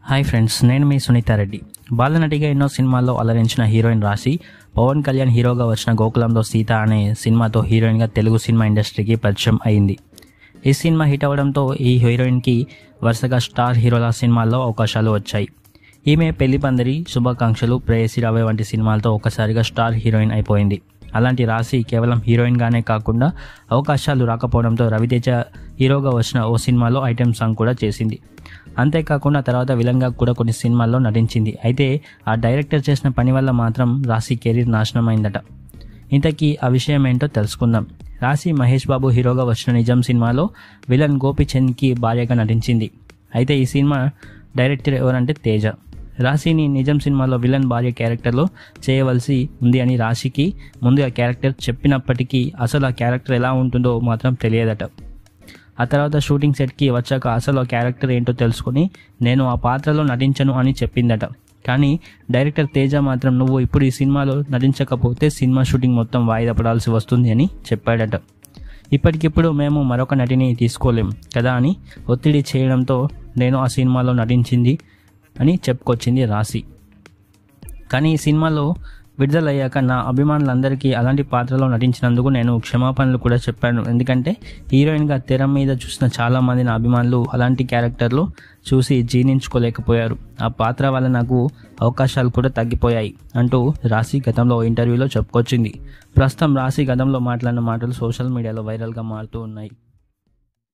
hi friends నేను మీ సునీతారెడ్డి బాలనటిగా ఎన్నో సినిమాల్లో అలరించిన హీరోయిన్ రాశి పవన్ కళ్యాణ్ హీరోగా వచ్చిన గోకులంలో సీత అనే సినిమాతో హీరోయిన్గా తెలుగు సినిమా ఇండస్ట్రీకి పరిచయం అయింది ఈ సినిమా హిట్ అవ్వడంతో ఈ హీరోయిన్కి వరుసగా స్టార్ హీరోల సినిమాల్లో అవకాశాలు వచ్చాయి ఈమె పెళ్లి పందిరి శుభాకాంక్షలు ప్రేయసి రావే వంటి సినిమాలతో ఒకసారిగా స్టార్ హీరోయిన్ అయిపోయింది అలాంటి రాశి కేవలం హీరోయిన్గానే కాకుండా అవకాశాలు రాకపోవడంతో రవితేజ హీరోగా వచ్చిన ఓ సినిమాలో ఐటెం సాంగ్ కూడా చేసింది అంతేకాకుండా తర్వాత విలన్గా కూడా కొన్ని సినిమాల్లో నటించింది అయితే ఆ డైరెక్టర్ చేసిన పని వల్ల మాత్రం రాశి కెరీర్ నాశనం అయిందట ఇంతకీ ఆ విషయం ఏంటో తెలుసుకుందాం రాశి మహేష్ బాబు హీరోగా వచ్చిన నిజం సినిమాలో విలన్ గోపిచంద్కి భార్యగా నటించింది అయితే ఈ సినిమా డైరెక్టర్ ఎవరంటే తేజ రాశిని నిజం సినిమాలో విలన్ భార్య క్యారెక్టర్లో చేయవలసి ఉంది అని రాశికి ముందు ఆ క్యారెక్టర్ చెప్పినప్పటికీ అసలు ఆ క్యారెక్టర్ ఎలా ఉంటుందో మాత్రం తెలియదట ఆ తర్వాత షూటింగ్ సెట్కి వచ్చాక అసలు ఆ క్యారెక్టర్ ఏంటో తెలుసుకొని నేను ఆ పాత్రలో నటించను అని చెప్పిందట కానీ డైరెక్టర్ తేజ మాత్రం నువ్వు ఇప్పుడు ఈ సినిమాలో నటించకపోతే సినిమా షూటింగ్ మొత్తం వాయిదా పడాల్సి వస్తుంది అని చెప్పాడట ఇప్పటికిప్పుడు మేము మరొక నటిని తీసుకోలేం కదా అని ఒత్తిడి చేయడంతో నేను ఆ సినిమాలో నటించింది అని చెప్పుకొచ్చింది రాశి కానీ ఈ సినిమాలో విడుదలయ్యాక నా అభిమానులందరికీ అలాంటి పాత్రలో నటించినందుకు నేను క్షమాపణలు కూడా చెప్పాను ఎందుకంటే హీరోయిన్గా తెర మీద చూసిన చాలామంది నా అభిమానులు అలాంటి క్యారెక్టర్లు చూసి జీర్ణించుకోలేకపోయారు ఆ పాత్ర వల్ల నాకు అవకాశాలు కూడా తగ్గిపోయాయి అంటూ రాశి గతంలో ఓ ఇంటర్వ్యూలో చెప్పుకొచ్చింది ప్రస్తుతం రాశి గతంలో మాట్లాడిన మాటలు సోషల్ మీడియాలో వైరల్గా మారుతూ ఉన్నాయి